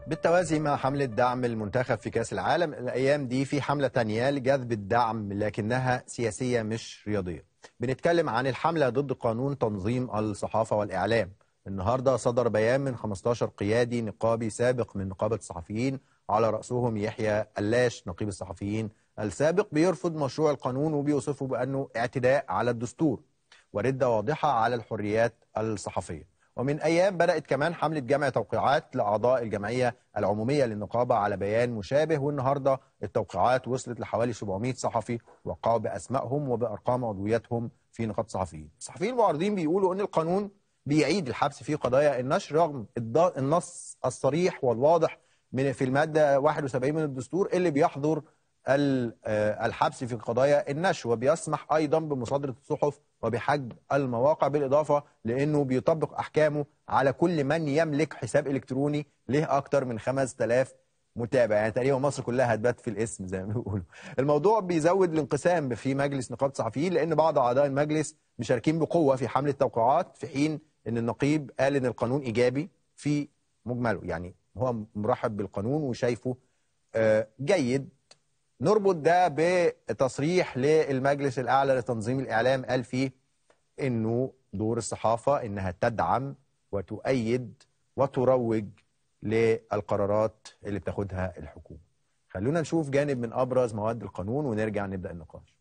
بالتوازي مع حملة دعم المنتخب في كأس العالم الأيام دي في حملة تانية لجذب الدعم لكنها سياسية مش رياضية بنتكلم عن الحملة ضد قانون تنظيم الصحافة والإعلام النهاردة صدر بيان من 15 قيادي نقابي سابق من نقابة الصحفيين على رأسهم يحيى اللاش نقيب الصحفيين السابق بيرفض مشروع القانون وبيوصفه بأنه اعتداء على الدستور وردة واضحة على الحريات الصحفية ومن أيام بدأت كمان حملة جمع توقيعات لأعضاء الجمعية العمومية للنقابة على بيان مشابه والنهاردة التوقيعات وصلت لحوالي 700 صحفي وقعوا بأسمائهم وبأرقام عضوياتهم في نقابة الصحفيين الصحفيين المعارضين بيقولوا أن القانون بيعيد الحبس في قضايا النشر رغم النص الصريح والواضح من في المادة 71 من الدستور اللي بيحظر الحبس في قضايا النشر وبيسمح أيضا بمصادرة الصحف وبحجب المواقع بالإضافة لأنه بيطبق أحكامه على كل من يملك حساب إلكتروني له أكثر من 5000 متابع يعني تقريبا مصر كلها هتبات في الاسم زي ما بيقولوا الموضوع بيزود الانقسام في مجلس نقابه الصحفيين لان بعض اعضاء المجلس مشاركين بقوه في حمله توقيعات في حين ان النقيب قال ان القانون ايجابي في مجمله يعني هو مرحب بالقانون وشايفه جيد نربط ده بتصريح للمجلس الأعلى لتنظيم الإعلام قال فيه إنه دور الصحافة إنها تدعم وتؤيد وتروج للقرارات اللي بتاخدها الحكومة خلونا نشوف جانب من أبرز مواد القانون ونرجع نبدأ النقاش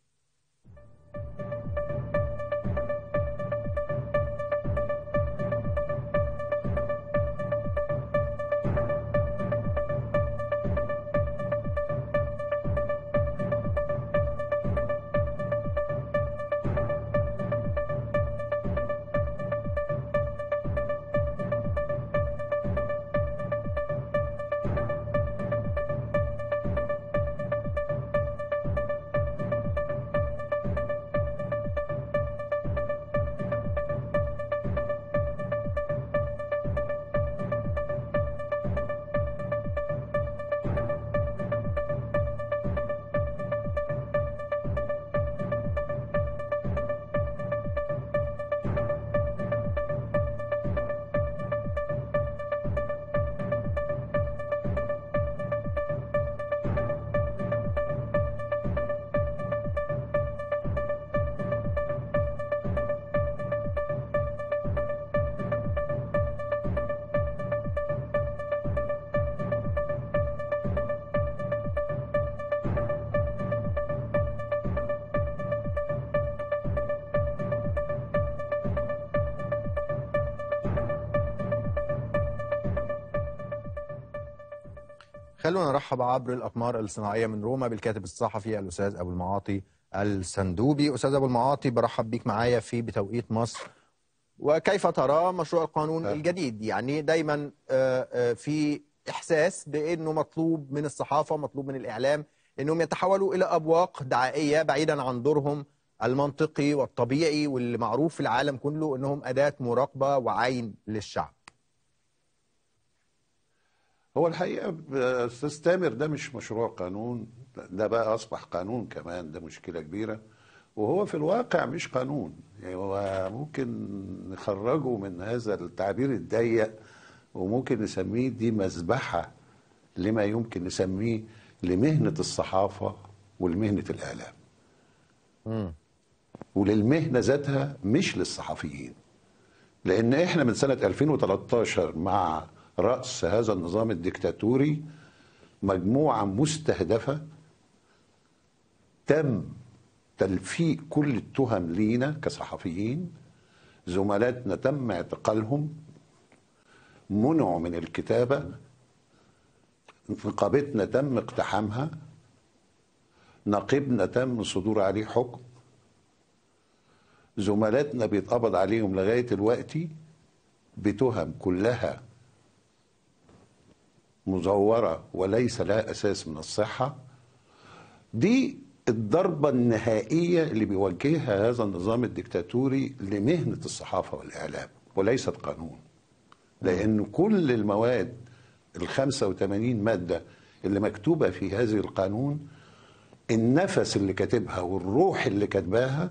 خلونا نرحب عبر الأقمار الصناعية من روما بالكاتب الصحفي الأستاذ أبو المعاطي السندوبي أستاذ أبو المعاطي برحب بيك معايا في بتوقيت مصر وكيف ترى مشروع القانون الجديد يعني دايما في إحساس بأنه مطلوب من الصحافة مطلوب من الإعلام أنهم يتحولوا إلى أبواق دعائية بعيدا عن دورهم المنطقي والطبيعي واللي معروف في العالم كله أنهم أداة مراقبة وعين للشعب هو الحقيقه استاذ تامر ده مش مشروع قانون ده بقى اصبح قانون كمان ده مشكله كبيره وهو في الواقع مش قانون يعني هو ممكن نخرجه من هذا التعبير الضيق وممكن نسميه دي مذبحه لما يمكن نسميه لمهنه الصحافه ولمهنه الاعلام. م. وللمهنه ذاتها مش للصحفيين. لان احنا من سنه 2013 مع رأس هذا النظام الدكتاتوري مجموعة مستهدفة تم تلفيق كل التهم لينا كصحفيين زملاتنا تم اعتقالهم منعوا من الكتابة نقابتنا تم اقتحامها نقيبنا تم صدور عليه حكم زملاتنا بيتقبض عليهم لغاية دلوقتي بتهم كلها مزورة وليس لها أساس من الصحة دي الضربة النهائية اللي بيوجهها هذا النظام الدكتاتوري لمهنة الصحافة والإعلام وليست قانون لأن كل المواد ال 85 مادة اللي مكتوبة في هذه القانون النفس اللي كاتبها والروح اللي كاتباها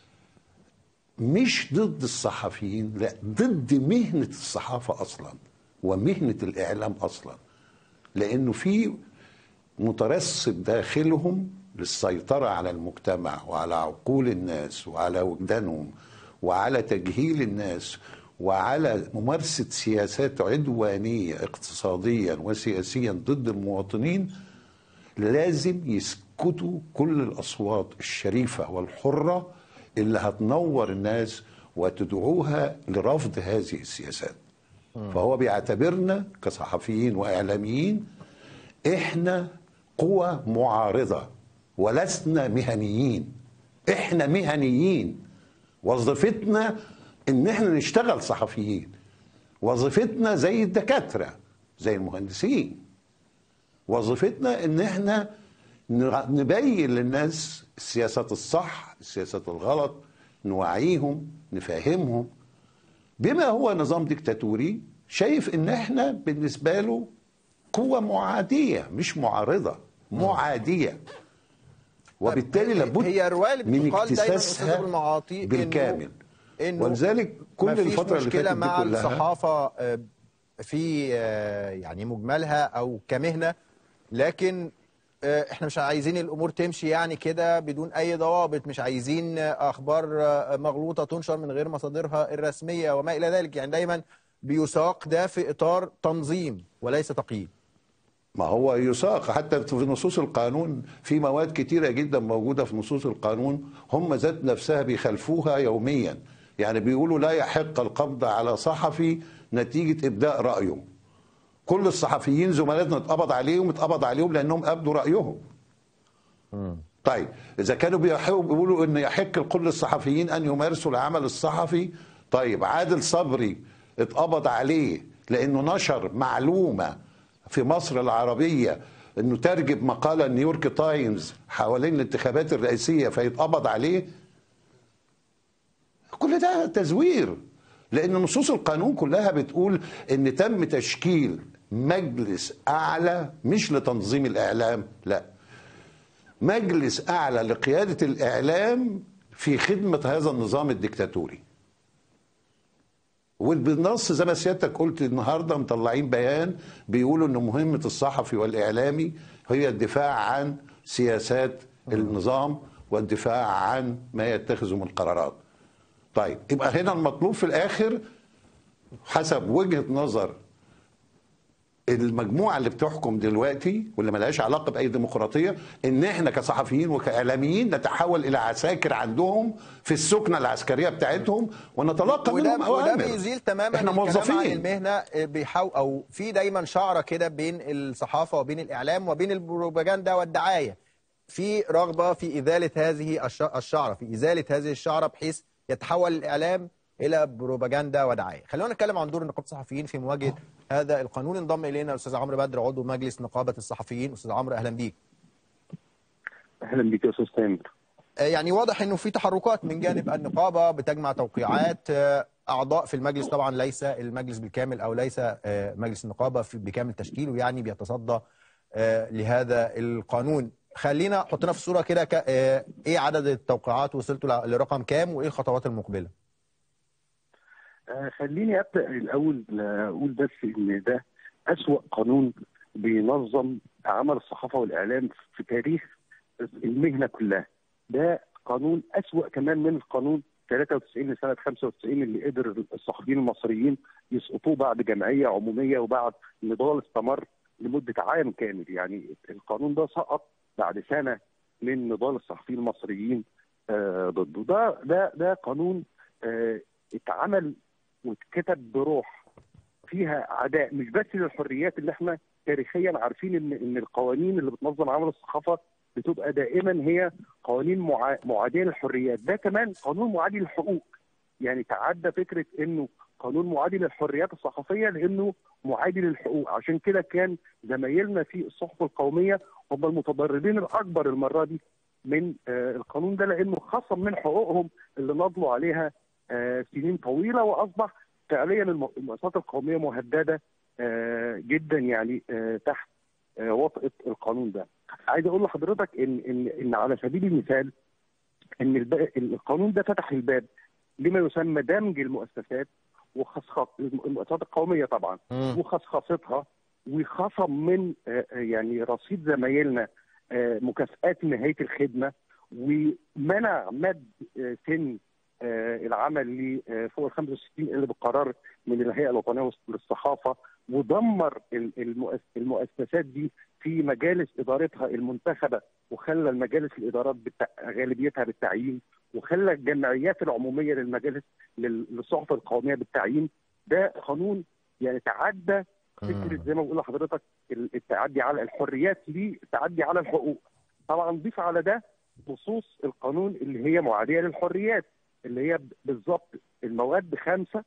مش ضد الصحفيين لا ضد مهنة الصحافة أصلا ومهنة الإعلام أصلا لانه في مترسب داخلهم للسيطره على المجتمع وعلى عقول الناس وعلى وجدانهم وعلى تجهيل الناس وعلى ممارسه سياسات عدوانيه اقتصاديا وسياسيا ضد المواطنين لازم يسكتوا كل الاصوات الشريفه والحره اللي هتنور الناس وتدعوها لرفض هذه السياسات فهو بيعتبرنا كصحفيين واعلاميين احنا قوى معارضه ولسنا مهنيين احنا مهنيين وظيفتنا ان احنا نشتغل صحفيين وظيفتنا زي الدكاتره زي المهندسين وظيفتنا ان احنا نبين للناس السياسات الصح السياسات الغلط نوعيهم نفهمهم بما هو نظام ديكتاتوري شايف ان احنا بالنسبه له قوه معاديه مش معارضه معاديه وبالتالي لابد هي الروايه اللي من بتقال دايما استاذ اكتساسها ابو المعاطي إنه- بالكامل إنه ولذلك كل مفيش الفتره اللي مشكله فاتت دي مع كلها الصحافه آه، في آه، يعني مجملها او كمهنه لكن آه، احنا مش عايزين الامور تمشي يعني كده بدون اي ضوابط مش عايزين آه، اخبار آه، مغلوطه تنشر من غير مصادرها الرسميه وما الى ذلك يعني دايما بيساق ده في اطار تنظيم وليس تقييد ما هو يساق حتى في نصوص القانون في مواد كتيرة جدا موجودة في نصوص القانون هم ذات نفسها بيخالفوها يوميا يعني بيقولوا لا يحق القبض على صحفي نتيجة إبداء رأيه كل الصحفيين زملاتنا اتقبض عليهم اتقبض عليهم لأنهم أبدوا رأيهم طيب إذا كانوا بيحاولوا بيقولوا إن يحق لكل الصحفيين أن يمارسوا العمل الصحفي طيب عادل صبري اتقبض عليه لأنه نشر معلومة في مصر العربية إنه ترجم مقالة نيويورك تايمز حوالين الانتخابات الرئاسية فيتقبض عليه كل ده تزوير لان نصوص القانون كلها بتقول ان تم تشكيل مجلس اعلى مش لتنظيم الاعلام لا مجلس اعلى لقياده الاعلام في خدمه هذا النظام الديكتاتوري وبالنص زي ما سيادتك قلت النهارده مطلعين بيان بيقولوا ان مهمه الصحفي والاعلامي هي الدفاع عن سياسات النظام والدفاع عن ما يتخذه من قرارات. طيب يبقى هنا المطلوب في الاخر حسب وجهه نظر المجموعه اللي بتحكم دلوقتي واللي ملهاش علاقه باي ديمقراطيه ان احنا كصحفيين وكاعلاميين نتحول الى عساكر عندهم في السكنه العسكريه بتاعتهم ونتلقى وده منهم وده اوامر بيزيل تماما احنا الكلام عن موظفين المهنه بيحاول او في دايما شعره كده بين الصحافه وبين الاعلام وبين البروباجندا والدعايه في رغبه في ازاله هذه الش- الشعره في ازاله هذه الشعره بحيث يتحول الاعلام الى بروباجندا ودعايه خلونا نتكلم عن دور نقابه الصحفيين في مواجهه هذا القانون انضم الينا الاستاذ عمرو بدر عضو مجلس نقابه الصحفيين استاذ عمرو اهلا بيك اهلا بك يا استاذ تامر آه، يعني واضح انه في تحركات من جانب النقابه بتجمع توقيعات آه، اعضاء في المجلس طبعا ليس المجلس بالكامل او ليس آه، مجلس النقابه في- بكامل تشكيله يعني بيتصدى آه، لهذا القانون خلينا حطنا في الصوره كده ك- آه، ايه عدد التوقيعات وصلتوا ل- لرقم كام وايه الخطوات المقبله آه خليني ابدا الاول اقول بس ان ده اسوا قانون بينظم عمل الصحافه والاعلام في تاريخ المهنه كلها ده قانون اسوا كمان من القانون 93 لسنه 95 اللي قدر الصحفيين المصريين يسقطوه بعد جمعيه عموميه وبعد نضال استمر لمده عام كامل يعني القانون ده سقط بعد سنه من نضال الصحفيين المصريين آه ضده ده ده ده قانون آه اتعمل واتكتب بروح فيها عداء مش بس للحريات اللي احنا تاريخيا عارفين ان ان القوانين اللي بتنظم عمل الصحافه بتبقى دائما هي قوانين معا- معاديه للحريات ده كمان قانون معادي للحقوق يعني تعدى فكره انه قانون معادي للحريات الصحفيه لانه معادي للحقوق عشان كده كان زمايلنا في الصحف القوميه هم المتضررين الاكبر المره دي من آه القانون ده لانه خصم من حقوقهم اللي نضلوا عليها آه سنين طويله واصبح فعليا الم- المؤسسات القوميه مهدده آه جدا يعني آه تحت آه وطأة القانون ده. عايز اقول لحضرتك ان ان ان على سبيل المثال ان الب- القانون ده فتح الباب لما يسمى دمج المؤسسات وخصخص المؤسسات القوميه طبعا مم. وخصخصتها وخصم من آه، آه، يعني رصيد زمايلنا آه، مكافآت نهايه الخدمه ومنع مد آه، سن آه، العمل لفوق ال 65 اللي بقرار من الهيئه الوطنيه للصحافه ودمر ال- المؤس- المؤسسات دي في مجالس ادارتها المنتخبه وخلى المجالس الادارات بالتع... غالبيتها بالتعيين وخلى الجمعيات العموميه للمجالس لل- للصحف القوميه بالتعيين ده قانون يعني تعدى فكره مم. زي ما بقول لحضرتك ال- التعدي على الحريات للتعدي على الحقوق طبعا ضيف على ده نصوص القانون اللي هي معاديه للحريات اللي هي ب- بالظبط المواد 5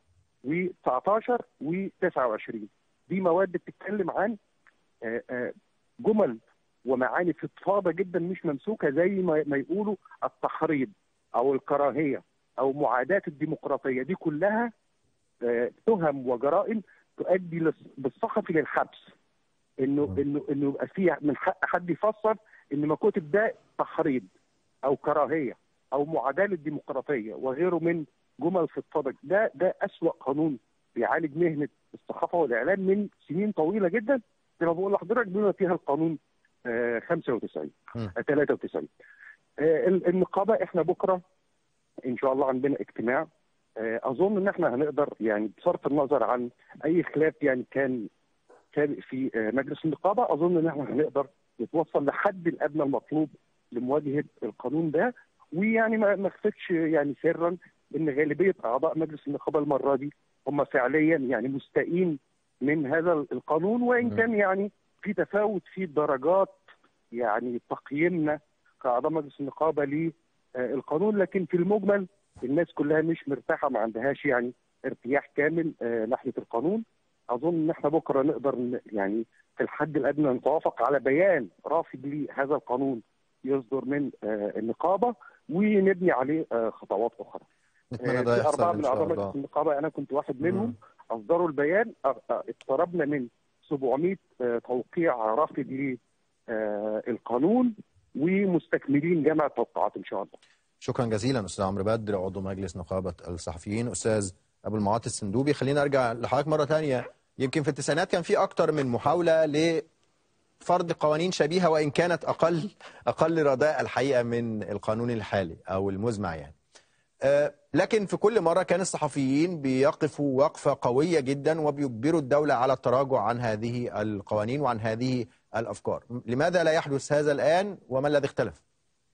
و19 و29 دي مواد بتتكلم عن آه، آه، جمل ومعاني فضفاضه جدا مش ممسوكه زي ما ما يقولوا التحريض او الكراهيه او معاداه الديمقراطيه دي كلها آه، تهم وجرائم تؤدي للص- بالصحفي للحبس انه انه انه يبقى في من حق حد يفسر ان ما كتب ده تحريض او كراهيه او معاداه للديمقراطيه وغيره من جمل فضفاضه ده ده اسوا قانون بيعالج مهنه الصحافه والاعلام من سنين طويله جدا زي ما بقول لحضرتك بما فيها القانون آه، 95 مم. آه، 93 آه، ال- النقابه احنا بكره ان شاء الله عندنا اجتماع آه، اظن ان احنا هنقدر يعني بصرف النظر عن اي خلاف يعني كان سابق في آه، مجلس النقابه اظن ان احنا هنقدر نتوصل لحد الادنى المطلوب لمواجهه القانون ده ويعني ما ما اخفتش يعني سرا ان غالبيه اعضاء مجلس النقابه المره دي هم فعليا يعني مستائين من هذا القانون وان مم. كان يعني في تفاوت في درجات يعني تقييمنا كاعضاء مجلس النقابه للقانون لكن في المجمل الناس كلها مش مرتاحه ما عندهاش يعني ارتياح كامل آه، ناحيه القانون اظن ان احنا بكره نقدر ن- يعني في الحد الادنى نتوافق على بيان رافض لهذا القانون يصدر من آه، النقابه ونبني عليه آه، خطوات اخرى. نتمنى آه، ده في يحصل اربعه ان من شاء اعضاء الله مجلس النقابه انا كنت واحد منهم مم. اصدروا البيان آه، آه، اقتربنا من 700 آه، توقيع رافض للقانون ومستكملين جمع التوقعات ان شاء الله. شكرا جزيلا استاذ عمرو بدر عضو مجلس نقابه الصحفيين استاذ ابو المعاطي السندوبي خلينا ارجع لحضرتك مره تانية يمكن في التسعينات كان في اكتر من محاوله لفرض قوانين شبيهه وان كانت اقل اقل رداء الحقيقه من القانون الحالي او المزمع يعني آه، لكن في كل مرة كان الصحفيين بيقفوا وقفة قوية جدا وبيجبروا الدولة على التراجع عن هذه القوانين وعن هذه الأفكار لماذا لا يحدث هذا الآن وما الذي اختلف؟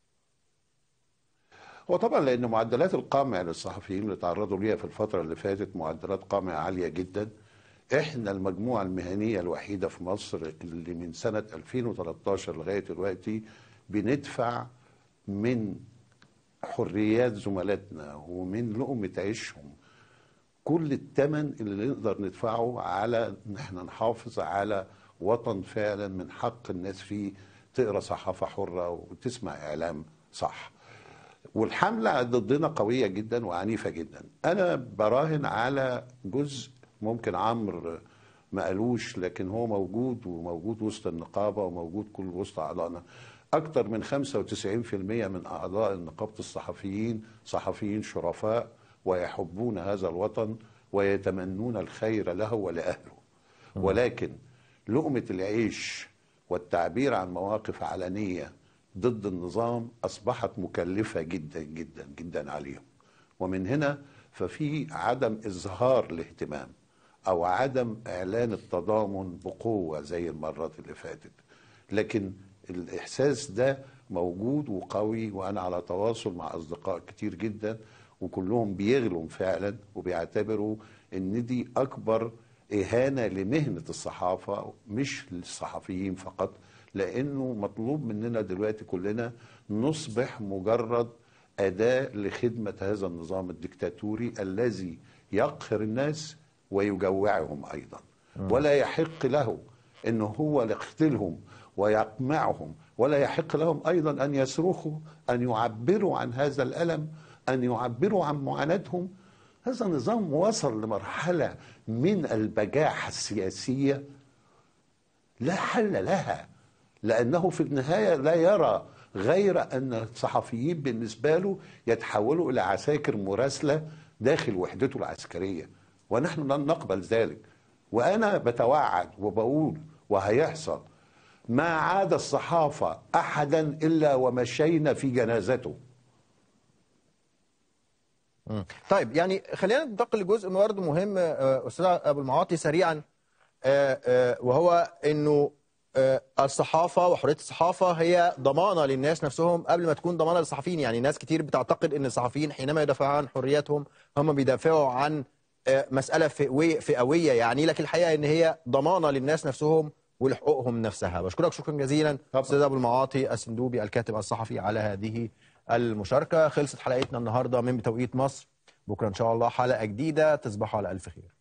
هو طبعا لان معدلات القمع للصحفيين اللي تعرضوا ليها في الفتره اللي فاتت معدلات قمع عاليه جدا احنا المجموعه المهنيه الوحيده في مصر اللي من سنه 2013 لغايه دلوقتي بندفع من حريات زملاتنا ومن لقمه عيشهم كل الثمن اللي نقدر ندفعه على ان احنا نحافظ على وطن فعلا من حق الناس فيه تقرا صحافه حره وتسمع اعلام صح والحملة ضدنا قوية جدا وعنيفة جدا أنا براهن على جزء ممكن عمرو ما قالوش لكن هو موجود وموجود وسط النقابة وموجود كل وسط أعضائنا أكثر من 95% من أعضاء نقابة الصحفيين صحفيين شرفاء ويحبون هذا الوطن ويتمنون الخير له ولأهله ولكن لقمة العيش والتعبير عن مواقف علنية ضد النظام أصبحت مكلفة جدا جدا جدا عليهم ومن هنا ففي عدم إظهار الاهتمام أو عدم إعلان التضامن بقوة زي المرات اللي فاتت لكن الإحساس ده موجود وقوي وأنا على تواصل مع أصدقاء كتير جدا وكلهم بيغلوا فعلا وبيعتبروا ان دي اكبر اهانه لمهنه الصحافه مش للصحفيين فقط لانه مطلوب مننا دلوقتي كلنا نصبح مجرد اداه لخدمه هذا النظام الدكتاتوري الذي يقهر الناس ويجوعهم ايضا ولا يحق له انه هو يقتلهم ويقمعهم ولا يحق لهم ايضا ان يصرخوا ان يعبروا عن هذا الالم ان يعبروا عن معاناتهم هذا النظام وصل لمرحله من البجاحه السياسيه لا حل لها لانه في النهايه لا يرى غير ان الصحفيين بالنسبه له يتحولوا الى عساكر مراسله داخل وحدته العسكريه ونحن لن نقبل ذلك وانا بتوعد وبقول وهيحصل ما عاد الصحافه احدا الا ومشينا في جنازته مم. طيب يعني خلينا ننتقل لجزء برضه مهم آه، استاذ ابو المعاطي سريعا آه، آه، وهو انه آه، الصحافه وحريه الصحافه هي ضمانه للناس نفسهم قبل ما تكون ضمانه للصحفيين يعني ناس كتير بتعتقد ان الصحفيين حينما يدافعوا عن حرياتهم هم بيدافعوا عن آه، مساله فئويه فئويه يعني لكن الحقيقه ان هي ضمانه للناس نفسهم ولحقوقهم نفسها بشكرك شكرا جزيلا طبعا. استاذ ابو المعاطي السندوبي الكاتب الصحفي على هذه المشاركه خلصت حلقتنا النهارده من بتوقيت مصر بكره ان شاء الله حلقه جديده تصبحوا على الف خير